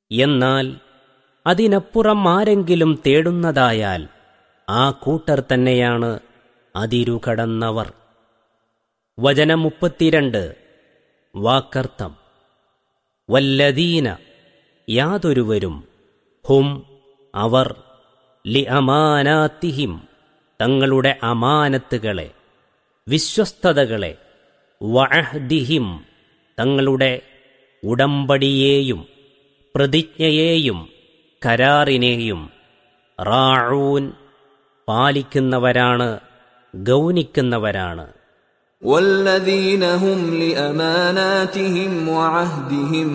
എന്നാൽ അതിനപ്പുറം ആരെങ്കിലും തേടുന്നതായാൽ ആ കൂട്ടർ തന്നെയാണ് അതിരുകടന്നവർ വചനം മുപ്പത്തിരണ്ട് വാക്കർത്ഥം വല്ലദീന യാതൊരുവരും ഹും അവർ ലി അമാനാത്തിഹിം തങ്ങളുടെ അമാനത്തുകളെ വിശ്വസ്തതകളെ വഅഹ്ദിഹിം തങ്ങളുടെ ഉടമ്പടിയെയും പ്രതിജ്ഞയെയും കരാറിനെയും റാഊൻ പാലിക്കുന്നവരാണ് ഗൗനിക്കുന്നവരാണ് والذين هم لأماناتهم وعهدهم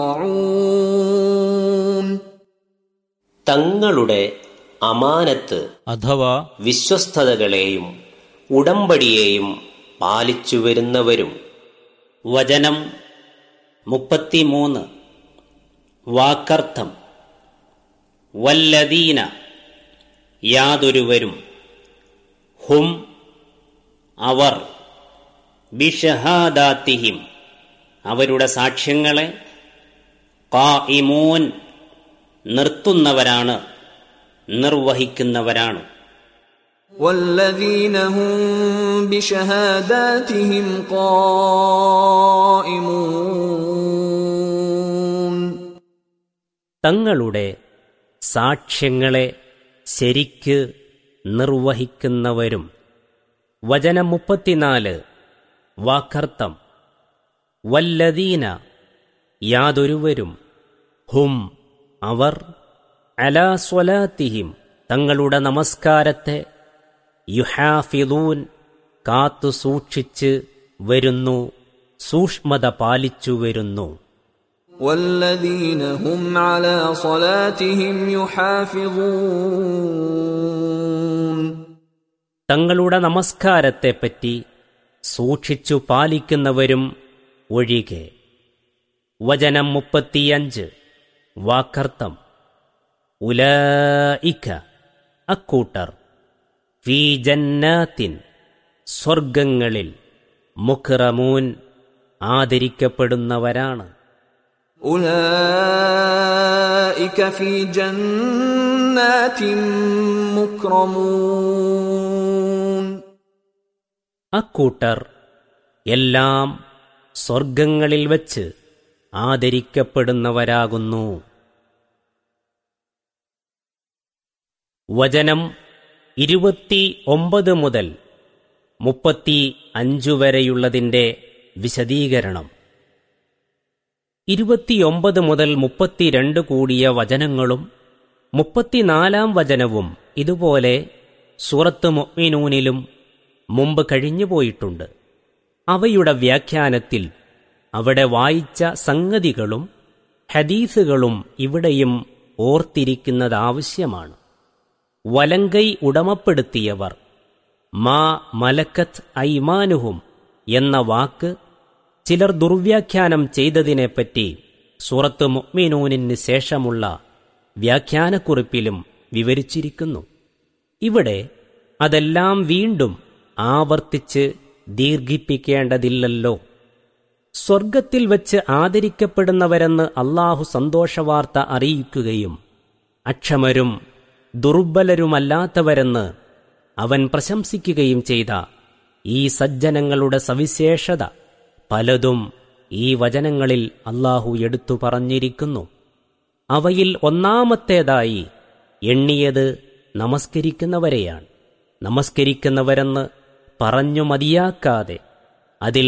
راعون തങ്ങളുടെ അമാനത്ത് അഥവാ വിശ്വസ്തതകളെയും ഉടമ്പടിയെയും പാലിച്ചു വരുന്നവരും വചനം മുപ്പത്തിമൂന്ന് വാക്കർത്ഥം വല്ലദീന യാതൊരുവരും ഹും അവർ ബിഷഹാദാത്തിഹിം അവരുടെ സാക്ഷ്യങ്ങളെ ഖായിമൂൻ നിർത്തുന്നവരാണ് നിർവഹിക്കുന്നവരാണ് والذين هم بشهاداتهم قائمون തങ്ങളുടെ സാക്ഷ്യങ്ങളെ ശരിക്ക് നിർവഹിക്കുന്നവരും വചനം മുപ്പത്തിനാല് വാക്കർത്ഥം വല്ലദീന യാതൊരുവരും ഹും അവർ അലാ സ്വലാത്തിഹിം തങ്ങളുടെ നമസ്കാരത്തെ യുഹാഫിലൂൻ കാത്തു സൂക്ഷിച്ച് വരുന്നു സൂക്ഷ്മത പാലിച്ചു വരുന്നു والذين هم على صلاتهم يحافظون തങ്ങളുടെ നമസ്കാരത്തെപ്പറ്റി സൂക്ഷിച്ചു പാലിക്കുന്നവരും ഒഴികെ വചനം മുപ്പത്തിയഞ്ച് വാക്കർത്ഥം ഉലയിക്ക അക്കൂട്ടർ ഫീ ജന്നാത്തിൻ സ്വർഗങ്ങളിൽ മുഖറമൂൻ ആദരിക്കപ്പെടുന്നവരാണ് أولئك في جنات مكرمون അക്കൂട്ടർ എല്ലാം സ്വർഗങ്ങളിൽ വച്ച് ആദരിക്കപ്പെടുന്നവരാകുന്നു വചനം ഇരുപത്തി ഒമ്പത് മുതൽ മുപ്പത്തി അഞ്ചു വരെയുള്ളതിൻ്റെ വിശദീകരണം ഇരുപത്തിയൊമ്പത് മുതൽ മുപ്പത്തിരണ്ട് കൂടിയ വചനങ്ങളും മുപ്പത്തിനാലാം വചനവും ഇതുപോലെ സൂറത്ത് മൊമിനൂനിലും മുമ്പ് കഴിഞ്ഞുപോയിട്ടുണ്ട് അവയുടെ വ്യാഖ്യാനത്തിൽ അവിടെ വായിച്ച സംഗതികളും ഹദീസുകളും ഇവിടെയും ഓർത്തിരിക്കുന്നതാവശ്യമാണ് വലങ്കൈ ഉടമപ്പെടുത്തിയവർ മാ മലക്കത്ത് ഐമാനുഹും എന്ന വാക്ക് ചിലർ ദുർവ്യാഖ്യാനം ചെയ്തതിനെപ്പറ്റി സൂറത്ത് മുഅ്മിനൂനിന് ശേഷമുള്ള വ്യാഖ്യാനക്കുറിപ്പിലും വിവരിച്ചിരിക്കുന്നു ഇവിടെ അതെല്ലാം വീണ്ടും ആവർത്തിച്ച് ദീർഘിപ്പിക്കേണ്ടതില്ലല്ലോ സ്വർഗത്തിൽ വച്ച് ആദരിക്കപ്പെടുന്നവരെന്ന് അള്ളാഹു സന്തോഷവാർത്ത അറിയിക്കുകയും അക്ഷമരും ദുർബലരുമല്ലാത്തവരെന്ന് അവൻ പ്രശംസിക്കുകയും ചെയ്ത ഈ സജ്ജനങ്ങളുടെ സവിശേഷത പലതും ഈ വചനങ്ങളിൽ അള്ളാഹു എടുത്തു പറഞ്ഞിരിക്കുന്നു അവയിൽ ഒന്നാമത്തേതായി എണ്ണിയത് നമസ്കരിക്കുന്നവരെയാണ് നമസ്കരിക്കുന്നവരെന്ന് പറഞ്ഞു മതിയാക്കാതെ അതിൽ